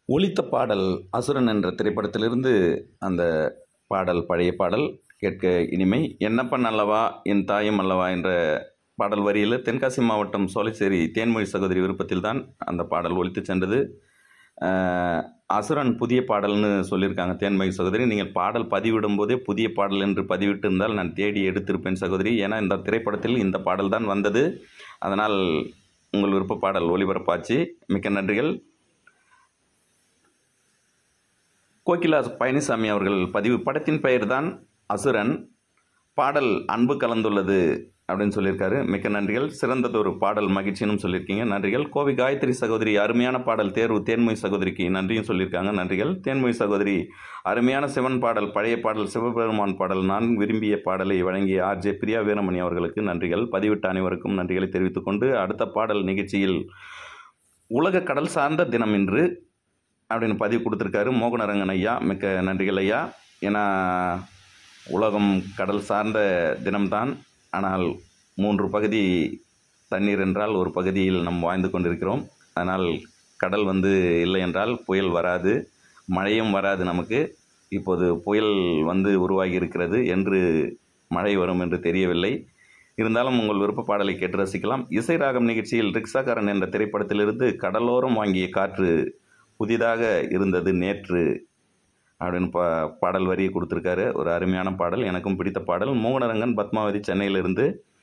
ஒலித்த பாடல் அசுரன் என்ற திரைப்படத்திலிருந்து அந்த பாடல் பழைய பாடல் கேட்க இனிமை என்னப்பன் அல்லவா என் தாயும் அல்லவா என்ற பாடல் வரியில் தென்காசி மாவட்டம் சோலைச்சேரி தேன்மொழி சகோதரி விருப்பத்தில் தான் அந்த பாடல் ஒலித்து சென்றது அஹ், அசுரன் புதிய பாடல்னு சொல்லியிருக்காங்க தேன்மொழி சகோதரி நீங்கள் பாடல் பதிவிடும் போதே புதிய பாடல் என்று பதிவிட்டு இருந்தால் நான் தேடி எடுத்திருப்பேன் சகோதரி ஏன்னா இந்த திரைப்படத்தில் இந்த பாடல் தான் வந்தது அதனால் உங்கள் விருப்ப பாடல் ஒளிபரப்பாச்சு மிக்க நன்றிகள் கோகிலா பழனிசாமி அவர்கள் பதிவு படத்தின் பெயர் தான் அசுரன் பாடல் அன்பு கலந்துள்ளது அப்படின்னு சொல்லியிருக்காரு மிக்க நன்றிகள் சிறந்ததொரு பாடல் மகிழ்ச்சின்னு சொல்லியிருக்கீங்க நன்றிகள் கோவி காயத்ரி சகோதரி அருமையான பாடல் தேர்வு தேன்மொழி சகோதரிக்கு நன்றியும் சொல்லியிருக்காங்க நன்றிகள் தேன்மொழி சகோதரி அருமையான சிவன் பாடல் பழைய பாடல் சிவபெருமான் பாடல் நான் விரும்பிய பாடலை வழங்கிய ஆர்ஜே பிரியா வீரமணி அவர்களுக்கு நன்றிகள் பதிவிட்ட அனைவருக்கும் நன்றிகளை தெரிவித்துக் கொண்டு அடுத்த பாடல் நிகழ்ச்சியில் உலக கடல் சார்ந்த தினம் இன்று அப்படின்னு பதிவு கொடுத்துருக்காரு மோகனரங்கன் ஐயா மிக்க நன்றிகள் ஐயா ஏன்னா உலகம் கடல் சார்ந்த தினம்தான் ஆனால் மூன்று பகுதி தண்ணீர் என்றால் ஒரு பகுதியில் நாம் வாழ்ந்து கொண்டிருக்கிறோம் அதனால் கடல் வந்து இல்லை என்றால் புயல் வராது மழையும் வராது நமக்கு இப்போது புயல் வந்து உருவாகி இருக்கிறது என்று மழை வரும் என்று தெரியவில்லை இருந்தாலும் உங்கள் விருப்ப பாடலை கேட்டு ரசிக்கலாம் இசை ராகம் நிகழ்ச்சியில் ரிக்ஷாக்காரன் என்ற திரைப்படத்திலிருந்து கடலோரம் வாங்கிய காற்று புதிதாக இருந்தது நேற்று அப்படின்னு பா பாடல் வரி கொடுத்துருக்காரு ஒரு அருமையான பாடல் எனக்கும் பிடித்த பாடல் மோகனரங்கன் பத்மாவதி சென்னையிலிருந்து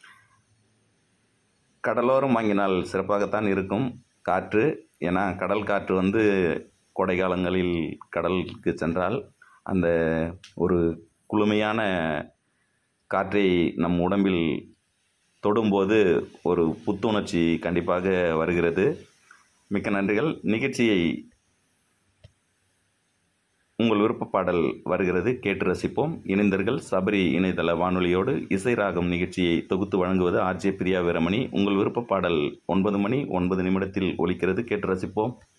கடலோரம் வாங்கினால் சிறப்பாகத்தான் இருக்கும் காற்று ஏன்னா கடல் காற்று வந்து கோடை காலங்களில் கடலுக்கு சென்றால் அந்த ஒரு குளுமையான காற்றை நம் உடம்பில் தொடும்போது ஒரு புத்துணர்ச்சி கண்டிப்பாக வருகிறது மிக்க நன்றிகள் நிகழ்ச்சியை உங்கள் விருப்ப பாடல் வருகிறது கேட்டு ரசிப்போம் இணைந்தர்கள் சபரி இணையதள வானொலியோடு இசை ராகம் நிகழ்ச்சியை தொகுத்து வழங்குவது ஆர்ஜே பிரியா வீரமணி உங்கள் விருப்ப பாடல் ஒன்பது மணி ஒன்பது நிமிடத்தில் ஒலிக்கிறது கேட்டு ரசிப்போம்